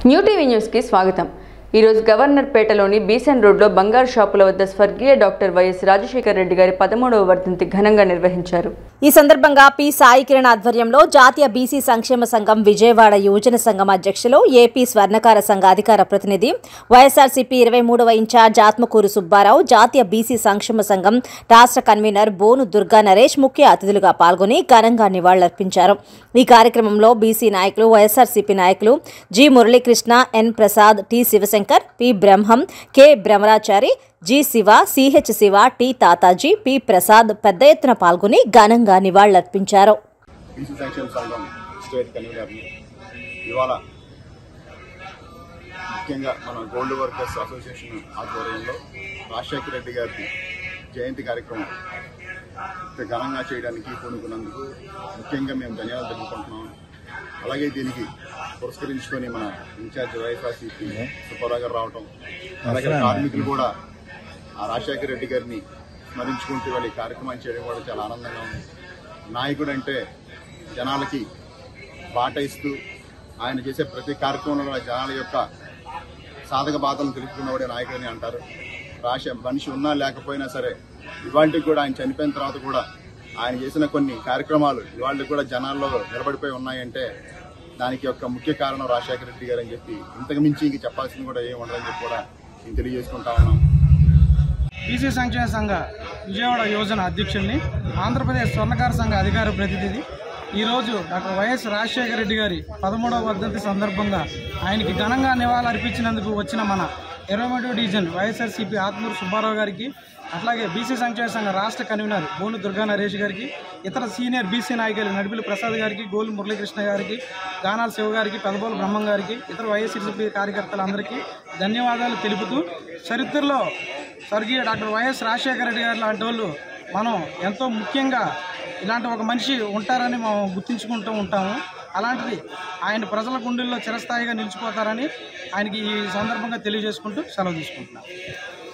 new TV న్యూస్కి స్వాగతం ఈరోజు గవర్నర్ పేటలోని బీసెన్ రోడ్లో బంగారు షాపుల వద్ద స్వర్గీయ డాక్టర్ వైఎస్ రాజశేఖర రెడ్డి గారి పదమూడవ వర్ధంతి ఘనంగా నిర్వహించారు ఈ సందర్భంగా పి సాయి కిరణ్ ఆధ్వర్యంలో జాతీయ బీసీ సంక్షేమ సంఘం విజయవాడ యువజన సంఘం అధ్యక్షులు ఏపీ స్వర్ణకార సంఘ అధికార ప్రతినిధి వైఎస్ఆర్సీపీ ఇరవై మూడవ ఇన్ఛార్జ్ ఆత్మకూరు సుబ్బారావు జాతీయ బీసీ సంక్షేమ సంఘం రాష్ట్ర కన్వీనర్ బోను దుర్గా నరేష్ ముఖ్య అతిథులుగా పాల్గొని ఘనంగా నివాళులర్పించారు ఈ కార్యక్రమంలో బీసీ నాయకులు వైఎస్ఆర్సీపీ నాయకులు G Muralikrishna N Prasad T Sivasankar P Brahmam K Bhramarachari G Siva CH Siva T Tataji P Prasad పెద్ద ఎత్తున పాల్గొని ఘనంగా నివాళులర్పించారు బీసీ సంక్షేమ సంఘం స్టేట్ కన్వీనర్ని ఇవాళ ముఖ్యంగా మన గోల్డ్ వర్కర్స్ అసోసియేషన్ ఆధ్వర్యంలో రాజశేఖర రెడ్డి గారి జయంతి కార్యక్రమం ఇంత ఘనంగా చేయడానికి పూనుకున్నందుకు ముఖ్యంగా మేము ధన్యవాదాలు తెలుపుకుంటున్నాం అలాగే దీనికి పురస్కరించుకొని మన ఇన్ఛార్జ్ వైఎస్ఆర్సీపీ సుబ్బారావు గారు రావటం అలాగే కార్మికులు కూడా ఆ రాజశేఖర రెడ్డి గారిని స్మరించుకుంటూ వాళ్ళ ఈ కార్యక్రమాన్ని చేయడం కూడా చాలా ఆనందంగా ఉంది నాయకుడు అంటే జనాలకి బాట ఇస్తూ ఆయన చేసే ప్రతి కార్యక్రమంలో కూడా జనాల యొక్క సాధక బాధలను తెలుసుకున్నవాడే నాయకుడని అంటారు రాశ మనిషి ఉన్నా లేకపోయినా సరే ఇవాళకి కూడా ఆయన చనిపోయిన తర్వాత కూడా ఆయన చేసిన కొన్ని కార్యక్రమాలు ఇవాళకి కూడా జనాల్లో నిలబడిపోయి ఉన్నాయంటే దానికి యొక్క ముఖ్య కారణం రాజశేఖర రెడ్డి గారు అని చెప్పి ఇంతకు మించి ఇంక చెప్పాల్సింది కూడా ఏమి ఉండదని చెప్పి కూడా నేను తెలియజేసుకుంటా ఉన్నాం బీసీ సంక్షేమ సంఘ విజయవాడ యోజన అధ్యక్షుల్ని ఆంధ్రప్రదేశ్ స్వర్ణకార సంఘ అధికార ప్రతినిధి ఈరోజు డాక్టర్ వైఎస్ రాజశేఖర రెడ్డి గారి పదమూడవ వర్ధంతి సందర్భంగా ఆయనకి ఘనంగా నివాళులు అర్పించినందుకు వచ్చిన మన ఇరవై మూడవ డివిజన్ వైఎస్ఆర్సీపీ ఆత్మూరు సుబ్బారావు గారికి అట్లాగే బీసీ సంక్షేమ సంఘ రాష్ట్ర కన్వీనర్ బోను దుర్గా నరేష్ గారికి ఇతర సీనియర్ బీసీ నాయకులు నడిపిలి ప్రసాద్ గారికి గోలు మురళీకృష్ణ గారికి గానాల శివ గారికి పెదబోలు బ్రహ్మం గారికి ఇతర వైఎస్ఆర్సీపీ కార్యకర్తలందరికీ ధన్యవాదాలు తెలుపుతూ చరిత్రలో స్వర్గీయ డాక్టర్ వైఎస్ రాజశేఖర రెడ్డి గారు లాంటి వాళ్ళు మనం ఎంతో ముఖ్యంగా ఇలాంటి ఒక మనిషి ఉంటారని మనం గుర్తించుకుంటూ ఉంటాము అలాంటిది ఆయన ప్రజల గుండెల్లో చిరస్థాయిగా నిలిచిపోతారని ఆయనకి ఈ సందర్భంగా తెలియజేసుకుంటూ సెలవు తీసుకుంటున్నాను